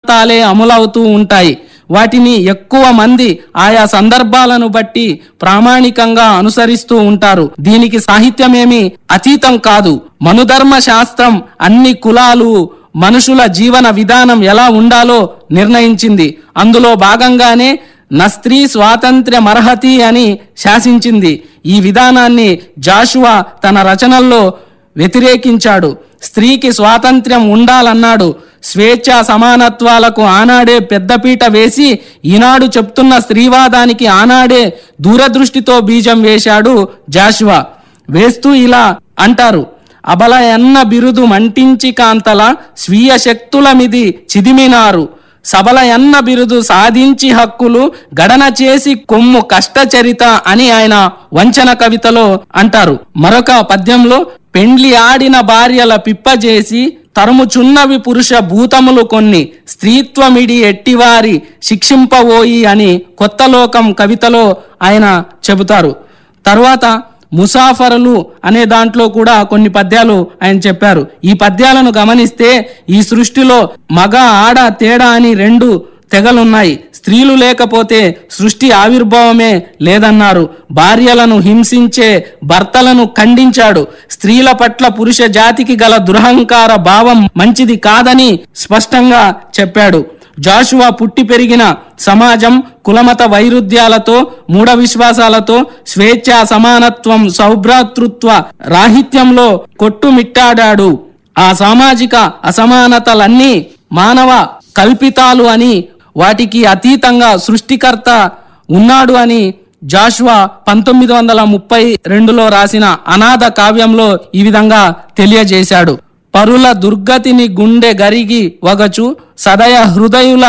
సిద్ధాంతాలే అమలవుతూ ఉంటాయి వాటిని ఎక్కువ మంది ఆయా సందర్భాలను బట్టి ప్రామాణికంగా అనుసరిస్తూ ఉంటారు దీనికి సాహిత్యమేమి అతీతం కాదు మనుధర్మ శాస్త్రం అన్ని కులాలు మనుషుల జీవన విధానం ఎలా ఉండాలో నిర్ణయించింది అందులో భాగంగానే నా స్త్రీ స్వాతంత్ర్యమర్హతి అని శాసించింది ఈ విధానాన్ని జాషువా తన రచనల్లో వ్యతిరేకించాడు స్త్రీకి స్వాతంత్ర్యం ఉండాలన్నాడు స్వేచ్ఛ సమానత్వాలకు ఆనాడే పెద్దపీట వేసి ఈనాడు చెప్తున్న స్త్రీవాదానికి ఆనాడే దూరదృష్టితో బీజం వేశాడు జాషువా వేస్తూ ఇలా అంటారు అబల ఎన్న బిరుదు మంటించి కాంతల స్వీయ శక్తుల మిది చిదిమినారు సబల ఎన్న బిరుదు సాధించి హక్కులు గడన చేసి కొమ్ము కష్టచరిత అని ఆయన వంచన కవితలో అంటారు మరొక పద్యంలో పెండ్లి ఆడిన భార్యల పిప్పజేసి తరుముచున్నవి పురుష భూతములు కొన్ని స్త్రీత్వమిడి ఎట్టివారి శిక్షింపబోయి అని కొత్త లోకం కవితలో ఆయన చెబుతారు తర్వాత ముసాఫరులు అనే దాంట్లో కూడా కొన్ని పద్యాలు ఆయన చెప్పారు ఈ పద్యాలను గమనిస్తే ఈ సృష్టిలో మగ ఆడ తేడా అని రెండు తెగలున్నాయి స్త్రీలు లేకపోతే సృష్టి ఆవిర్భావమే లేదన్నారు భార్యలను హింసించే భర్తలను ఖండించాడు స్త్రీల పట్ల పురుష జాతికి గల దురహంకార భావం మంచిది కాదని స్పష్టంగా చెప్పాడు జాషువా పుట్టి పెరిగిన సమాజం కులమత వైరుధ్యాలతో మూఢ విశ్వాసాలతో స్వేచ్ఛ సమానత్వం సౌభ్రాతృత్వ రాహిత్యంలో కొట్టుమిట్టాడాడు ఆ సామాజిక అసమానతలన్నీ మానవ కల్పితాలు అని వాటికి అతీతంగా సృష్టికర్త ఉన్నాడు అని జాషువా పంతొమ్మిది వందల ముప్పై రెండులో రాసిన అనాథ కావ్యంలో ఈ విధంగా తెలియజేశాడు పరుల దుర్గతిని గుండె గరిగి వగచు సదయ హృదయుల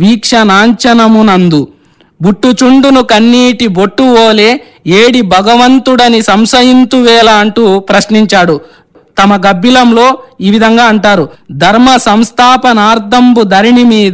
వీక్షణాంచనమునందు బుట్టుచుండును కన్నీటి బొట్టు ఓలే ఏడి భగవంతుడని సంశయింతువేళ అంటూ ప్రశ్నించాడు తమ గబ్బిలంలో ఈ విధంగా అంటారు ధర్మ సంస్థాపనార్థంబు ధరణి మీద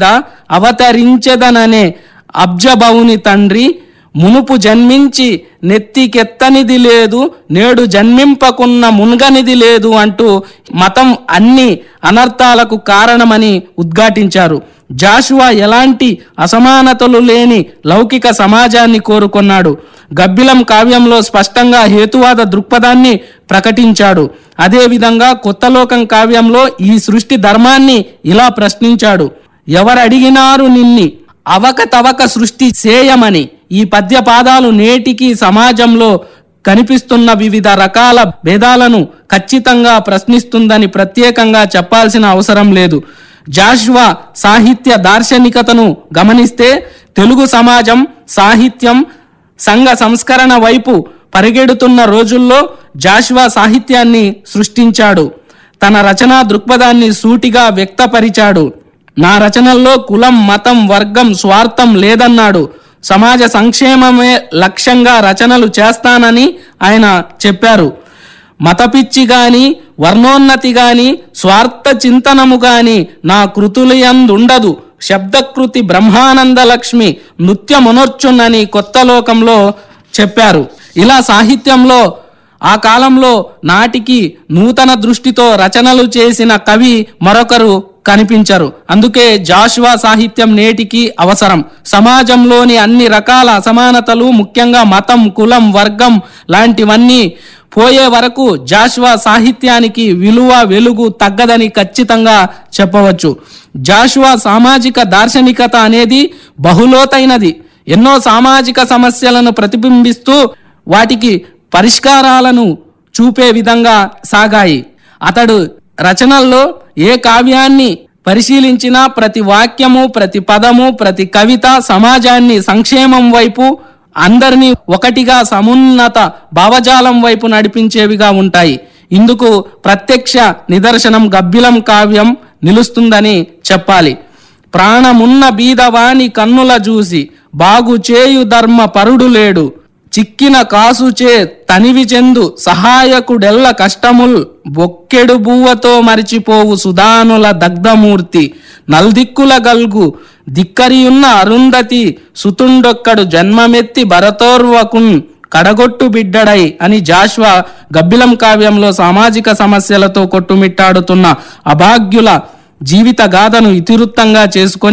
అవతరించెదననే అబ్జబౌని తండ్రి మునుపు జన్మించి నెత్తికెత్తనిది లేదు నేడు జన్మింపకున్న మున్గనిది లేదు అంటూ మతం అన్ని అనర్థాలకు కారణమని ఉద్ఘాటించారు జాషువా ఎలాంటి అసమానతలు లేని లౌకిక సమాజాన్ని కోరుకొన్నాడు గబ్బిలం కావ్యంలో స్పష్టంగా హేతువాద దృక్పథాన్ని ప్రకటించాడు అదేవిధంగా కొత్తలోకం కావ్యంలో ఈ సృష్టి ధర్మాన్ని ఇలా ప్రశ్నించాడు ఎవరడిగినారు నిన్ని అవకతవక సృష్టి చేయమని ఈ పద్య పాదాలు నేటికి సమాజంలో కనిపిస్తున్న వివిధ రకాల భేదాలను ఖచ్చితంగా ప్రశ్నిస్తుందని ప్రత్యేకంగా చెప్పాల్సిన అవసరం లేదు జాషువా సాహిత్య దార్శనికతను గమనిస్తే తెలుగు సమాజం సాహిత్యం సంఘ సంస్కరణ వైపు పరిగెడుతున్న రోజుల్లో జాషువా సాహిత్యాన్ని సృష్టించాడు తన రచనా దృక్పథాన్ని సూటిగా వ్యక్తపరిచాడు నా రచనల్లో కులం మతం వర్గం స్వార్థం లేదన్నాడు సమాజ సంక్షేమమే లక్ష్యంగా రచనలు చేస్తానని ఆయన చెప్పారు మతపిచ్చి గాని వర్ణోన్నతి గాని స్వార్థ చింతనము గాని నా కృతులయందుండదు శబ్దకృతి బ్రహ్మానంద లక్ష్మి నృత్యమునొర్చునని కొత్త లోకంలో చెప్పారు ఇలా సాహిత్యంలో ఆ కాలంలో నాటికి నూతన దృష్టితో రచనలు చేసిన కవి మరొకరు కనిపించరు అందుకే జాషువా సాహిత్యం నేటికి అవసరం సమాజంలోని అన్ని రకాల అసమానతలు ముఖ్యంగా మతం కులం వర్గం లాంటివన్నీ పోయే వరకు జాషువా సాహిత్యానికి విలువ వెలుగు తగ్గదని ఖచ్చితంగా చెప్పవచ్చు జాషువా సామాజిక దార్శనికత అనేది బహులోతైనది ఎన్నో సామాజిక సమస్యలను ప్రతిబింబిస్తూ వాటికి పరిష్కారాలను చూపే విధంగా సాగాయి అతడు రచనల్లో ఏ కావ్యాన్ని పరిశీలించినా ప్రతి వాక్యము ప్రతి పదము ప్రతి కవిత సమాజాన్ని సంక్షేమం వైపు అందరినీ ఒకటిగా సమున్నత భావజాలం వైపు నడిపించేవిగా ఉంటాయి ఇందుకు ప్రత్యక్ష నిదర్శనం గబ్బిలం కావ్యం నిలుస్తుందని చెప్పాలి ప్రాణమున్న బీదవాని కన్నుల చూసి బాగు చేయు ధర్మ పరుడు లేడు చిక్కిన కాసుచే తనివి చెందు సహాయకుడెల్ల కష్టముల్ బొక్కెడు బువ్వతో మరిచిపోవు సుధానుల దగ్ధమూర్తి నల్దిక్కుల గల్గు దిక్కరియున్న అరుంధతి సుతుండొక్కడు జన్మమెత్తి భరతోర్వకున్ కడగొట్టు బిడ్డడై అని జాష్వా గబ్బిలం కావ్యంలో సామాజిక సమస్యలతో కొట్టుమిట్టాడుతున్న అభాగ్యుల జీవిత గాథను ఇతివృత్తంగా చేసుకొని